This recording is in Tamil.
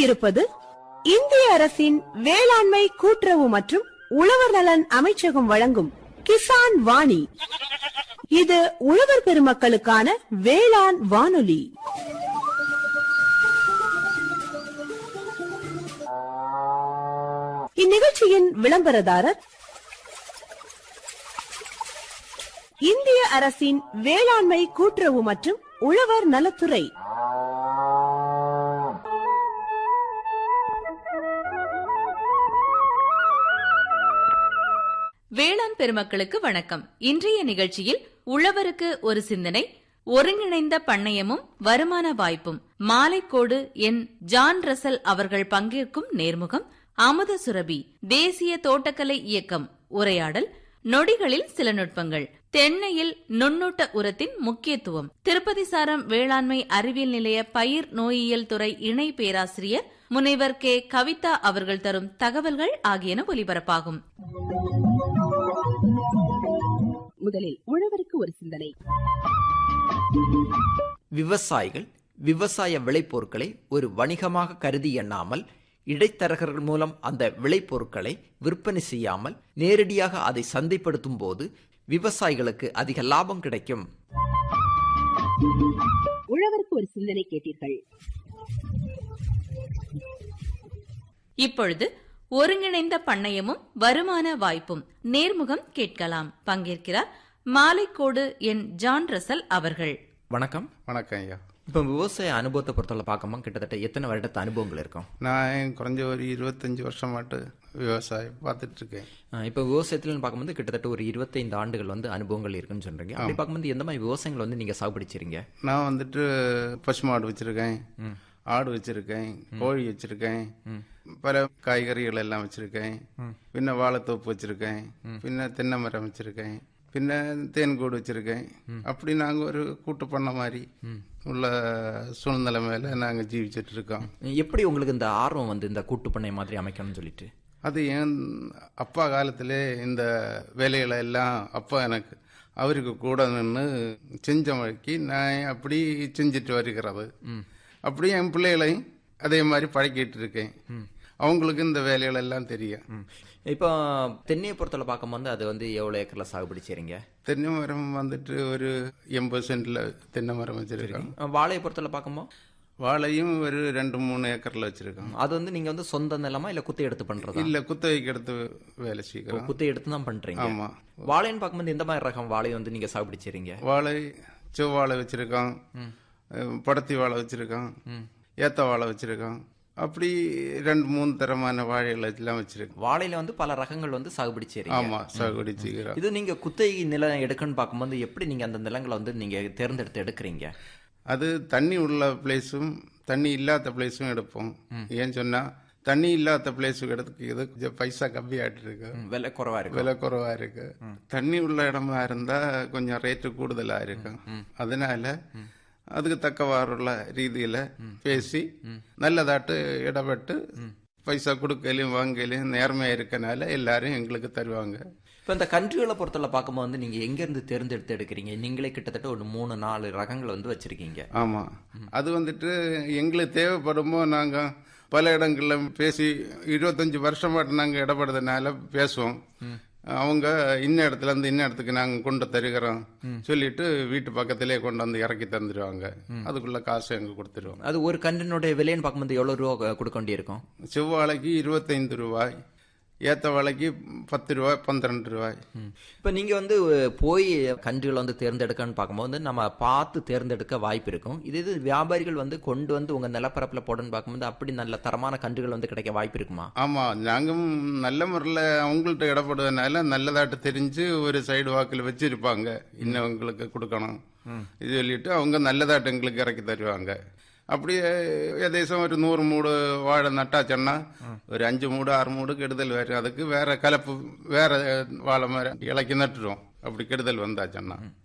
இருப்பது இந்திய அரசின் வேளாண்மை கூட்டுறவு மற்றும் உழவர் நலன் அமைச்சகம் வழங்கும் கிசான் வாணி இது உழவர் பெருமக்களுக்கான வேளாண் வானொலி இந்நிகழ்ச்சியின் விளம்பரதாரர் இந்திய அரசின் வேளாண்மை கூட்டுறவு மற்றும் உழவர் நலத்துறை வேளாண் பெருமக்களுக்கு வணக்கம் இன்றைய நிகழ்ச்சியில் உழவருக்கு ஒரு சிந்தனை ஒருங்கிணைந்த பண்ணையமும் வருமான வாய்ப்பும் மாலைக்கோடு என் ஜான் ரசல் அவர்கள் பங்கேற்கும் நேர்முகம் அமுத சுரபி தேசிய தோட்டக்கலை இயக்கம் உரையாடல் நொடிகளில் சில நுட்பங்கள் தென்னையில் நுண்ணூட்ட உரத்தின் முக்கியத்துவம் திருப்பதி சாரம் வேளாண்மை அறிவியல் நிலைய பயிர் நோயியல் துறை இணை பேராசிரியர் முனைவர் கே கவிதா அவர்கள் தரும் தகவல்கள் ஆகியன ஒலிபரப்பாகும் முதலில் உழவருக்கு ஒரு சிந்தனை விவசாயிகள் விவசாய விளைபொருட்களை ஒரு வணிகமாக கருதி எண்ணாமல் இடைத்தரகர்கள் மூலம் அந்த விளைபொருட்களை விற்பனை செய்யாமல் நேரடியாக அதை சந்தைப்படுத்தும் போது விவசாயிகளுக்கு அதிக லாபம் கிடைக்கும் உழவருக்கு ஒரு சிந்தனை கேட்டீர்கள் இப்பொழுது ஒருங்கிணைந்த பண்ணையமும் வருமான வாய்ப்பும் நேர்முகம் கேட்கலாம் பங்கேற்கிறார் மாலைக்கோடு என் ஜான் ரசல் அவர்கள் வணக்கம் வணக்கம் ஐயா இப்போ விவசாய அனுபவத்தை பொறுத்தவரை பார்க்கும்போது கிட்டத்தட்ட எத்தனை வருடத்து அனுபவங்கள் இருக்கும் நான் குறைஞ்ச ஒரு இருபத்தஞ்சி வருஷமாட்டு விவசாயம் பார்த்துட்டு இருக்கேன் அஹ் இப்போ விவசாயத்துலன்னு பார்க்கும்போது கிட்டத்தட்ட ஒரு இருபத்தைந்து ஆண்டுகள் வந்து அனுபவங்கள் இருக்குன்னு சொல்றீங்க அப்படி பார்க்கும்போது எந்த மாதிரி விவசாயங்கள் வந்து நீங்க சாகுபடிச்சிருங்க நான் வந்துட்டு பசு மாடு வச்சிருக்கேன் ஆடு வச்சிருக்கேன் கோழி வச்சிருக்கேன் பல காய்கறிகள் எல்லாம் வச்சிருக்கேன் பின்ன வாழைத்தோப்பு வச்சிருக்கேன் பின்ன தென்னை மரம் வச்சிருக்கேன் பின்ன தேன்கூடு வச்சிருக்கேன் அப்படி நாங்கள் ஒரு கூட்டு பண்ண மாதிரி உள்ள சூழ்நிலை மேல நாங்கள் ஜீவிச்சிட்டு இருக்கோம் எப்படி உங்களுக்கு இந்த ஆர்வம் வந்து இந்த கூட்டு பண்ணை மாதிரி அமைக்கணும்னு சொல்லிட்டு அது என் அப்பா காலத்திலே இந்த வேலைகளை எல்லாம் அப்பா எனக்கு அவருக்கு கூட நின்று செஞ்ச வழிக்கு நான் அப்படி செஞ்சுட்டு வருகிறது அப்படி என் பிள்ளைகளையும் அதே மாதிரி பழக்கிட்டு இருக்கேன் அவங்களுக்கு இந்த வேலைகள் எல்லாம் தெரியும் ம். இப்போ தென்னையை பொறுத்தவரை பார்க்கும்போது அது வந்து எவ்வளோ ஏக்கர்ல சாகுபடி செய்றீங்க தென்னை மரம் வந்துட்டு ஒரு எண்பது சென்ட்ல தென்னை மரம் வச்சிருக்கோம் அஹ் வாழையை பொறுத்தவரை பார்க்கும்போது வாழையும் ஒரு ரெண்டு மூணு ஏக்கர்ல வச்சிருக்கோம் அது வந்து நீங்க வந்து சொந்த நிலமா இல்ல குத்தை எடுத்து பண்றதா இல்ல குத்தகைக்கு எடுத்து வேலை செய்கிறோம் குத்தை எடுத்து தான் பண்றீங்க ஆமா வாழைன்னு பார்க்கும்போது எந்த மாதிரி ரகம் வாழை வந்து நீங்க சாகுபடி செய்றீங்க வாழை செவ்வாழை வச்சிருக்கோம் அஹ் படத்தி வாழை வச்சிருக்கோம் ஏத்த வாழை வச்சிருக்கோம் அப்படி ரெண்டு மூணு தரமான வாழைகள் எல்லாம் வச்சிருக்கோம் வாழையில வந்து பல ரகங்கள் வந்து சாகுபடி செய்றீங்க ஆமா சாகுபடி செய்கிறோம் இது நீங்க குத்தகை நிலம் எடுக்கணும்னு பார்க்கும்போது எப்படி நீங்க அந்த நிலங்களை வந்து நீங்க தேர்ந்தெடுத்து எடுக்கிறீங்க அது தண்ணி உள்ள பிளேஸும் தண்ணி இல்லாத பிளேஸும் எடுப்போம் ஏன் சொன்னா தண்ணி இல்லாத பிளேஸுக்கு எடுத்துக்கிறது கொஞ்சம் பைசா கம்மியாட்டு இருக்கு ம், விலை குறைவா இருக்கு விலை குறைவா இருக்கு தண்ணி உள்ள இடமா இருந்தா கொஞ்சம் ரேட்டு கூடுதலா இருக்கும் அதனால அதுக்கு தக்கவாறுள்ள ரீதியில பேசி நல்லதாட்டு இடப்பட்டு பைசா கொடுக்கலையும் வாங்கலையும் நேர்மையா இருக்கனால எல்லாரும் எங்களுக்கு தருவாங்க இப்போ இந்த கன்றுகளை பொறுத்தவரை பார்க்கும்போது வந்து நீங்க எங்க இருந்து தேர்ந்தெடுத்து எடுக்கிறீங்க நீங்களே கிட்டத்தட்ட ஒரு மூணு நாலு ரகங்களை வந்து வச்சிருக்கீங்க ஆமா அது வந்துட்டு எங்களுக்கு தேவைப்படுமோ நாங்க பல இடங்கள்ல பேசி இருபத்தஞ்சு வருஷமாட்டு நாங்க இடப்படுறதுனால பேசுவோம் அவங்க இன்ன இடத்துல இருந்து இன்ன இடத்துக்கு நாங்க கொண்டு தருகிறோம் சொல்லிட்டு வீட்டு பக்கத்திலே கொண்டு வந்து இறக்கி தந்துடுவாங்க அதுக்குள்ள காசு எங்க கொடுத்துருவோம் அது ஒரு கன்றினுடைய விலைன்னு பார்க்கும்போது எவ்வளவு ரூபா கொடுக்க வேண்டியிருக்கும் செவ்வாழைக்கு இருபத்தைந்து ரூபாய் ஏத்த வாழைக்கு பத்து ரூபாய் பன்னிரெண்டு ரூபாய் இப்போ நீங்க வந்து அஹ், போய் கன்றுகளை வந்து தேர்ந்தெடுக்கன்னு பார்க்கும்போது வந்து நம்ம பார்த்து தேர்ந்தெடுக்க வாய்ப்பு இருக்கும் இது இது வியாபாரிகள் வந்து கொண்டு வந்து உங்க நிலப்பரப்புல போடணும்னு பார்க்கும்போது அப்படி நல்ல தரமான கன்றுகள் வந்து கிடைக்க வாய்ப்பு இருக்குமா ஆமா நாங்க நல்ல முறையில் அவங்கள்ட்ட இடப்படுவதனால நல்லதாட்டு தெரிஞ்சு ஒரு சைடு வாக்கில் வச்சிருப்பாங்க இன்னவங்களுக்கு கொடுக்கணும் இது சொல்லிட்டு அவங்க நல்லதாட்டு எங்களுக்கு இறக்கி தருவாங்க அப்படியே ஏதேசம் ஒரு நூறு மூடு வாழை நட்டாச்சோன்னா ஒரு அஞ்சு மூடு ஆறு மூடு கெடுதல் வரும் அதுக்கு வேற கலப்பு வேற வாழை மாதிரி இலக்கி நட்டுருவோம் அப்படி கெடுதல் வந்தாச்சோன்னா